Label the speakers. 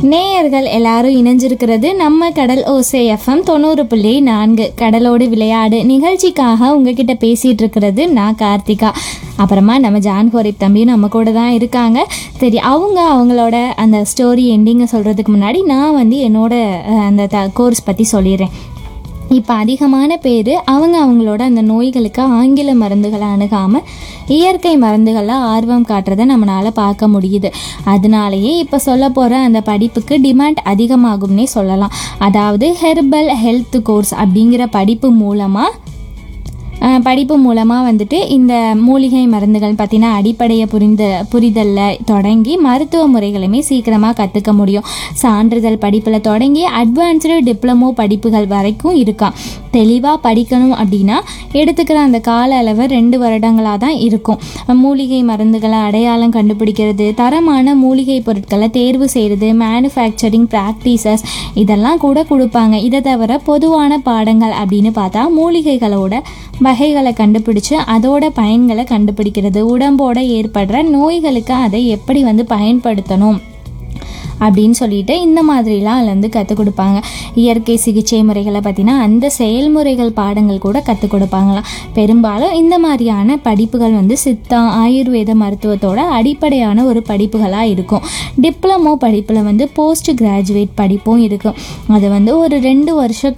Speaker 1: நேயர்கள் எல்லாரும் இணைஞ்சிருக்கிறது நம்ம கடல் ஓசை எஃப்எம் தொண்ணூறு புள்ளி நான்கு கடலோடு விளையாடு நிகழ்ச்சிக்காக உங்ககிட்ட பேசிட்டு இருக்கிறது நான் கார்த்திகா அப்புறமா நம்ம ஜான் ஹோரிப் தம்பியும் நம்ம கூட தான் இருக்காங்க சரி அவங்க அவங்களோட அந்த ஸ்டோரி எண்டிங்கை சொல்கிறதுக்கு முன்னாடி நான் வந்து என்னோட அஹ், அந்த த கோர்ஸ் பற்றி சொல்லிடுறேன் இப்போ அதிகமான பேர் அவங்க அவங்களோட அந்த நோய்களுக்கு ஆங்கில மருந்துகளை அணுகாமல் இயற்கை மருந்துகளில் ஆர்வம் காட்டுறதை நம்மளால் பார்க்க முடியுது அதனாலேயே இப்போ சொல்ல போகிற அந்த படிப்புக்கு டிமாண்ட் அதிகமாகும்னே சொல்லலாம் அதாவது ஹெர்பல் ஹெல்த் கோர்ஸ் அப்படிங்கிற படிப்பு மூலமாக அஹ் படிப்பு மூலமாக வந்துட்டு இந்த மூலிகை மருந்துகள் பற்றின அடிப்படையை புரிந்த புரிதலில் தொடங்கி மருத்துவ முறைகளுமே சீக்கிரமாக கற்றுக்க முடியும் சான்றிதழ் படிப்பில் தொடங்கி அட்வான்ஸ்டு டிப்ளமோ படிப்புகள் வரைக்கும் இருக்காம் தெளிவாக படிக்கணும் அப்படின்னா எடுத்துக்கிற அந்த கால அளவு ரெண்டு வருடங்களாக தான் இருக்கும் மூலிகை மருந்துகளை அடையாளம் கண்டுபிடிக்கிறது தரமான மூலிகை பொருட்களை தேர்வு செய்கிறது மேனுஃபேக்சரிங் ப்ராக்டிசஸ் இதெல்லாம் கூட கொடுப்பாங்க இதை தவிர பொதுவான பாடங்கள் அப்படின்னு பார்த்தா மூலிகைகளோட வகைகளை கண்டுபிடிச்சு அதோட பயன்களை கண்டுபிடிக்கிறது உடம்போட ஏற்படுற நோய்களுக்கு அதை எப்படி வந்து பயன்படுத்தணும் அப்படின்னு சொல்லிட்டு இந்த மாதிரிலாம் அதில் வந்து கற்றுக் கொடுப்பாங்க இயற்கை சிகிச்சை முறைகளை பற்றினா அந்த செயல்முறைகள் பாடங்கள் கூட கற்றுக் கொடுப்பாங்களாம் பெரும்பாலும் இந்த மாதிரியான படிப்புகள் வந்து சித்தா ஆயுர்வேத மருத்துவத்தோட அடிப்படையான ஒரு படிப்புகளாக இருக்கும் டிப்ளமோ படிப்பில் வந்து போஸ்ட் கிராஜுவேட் படிப்பும் இருக்கும் அது வந்து ஒரு ரெண்டு வருஷ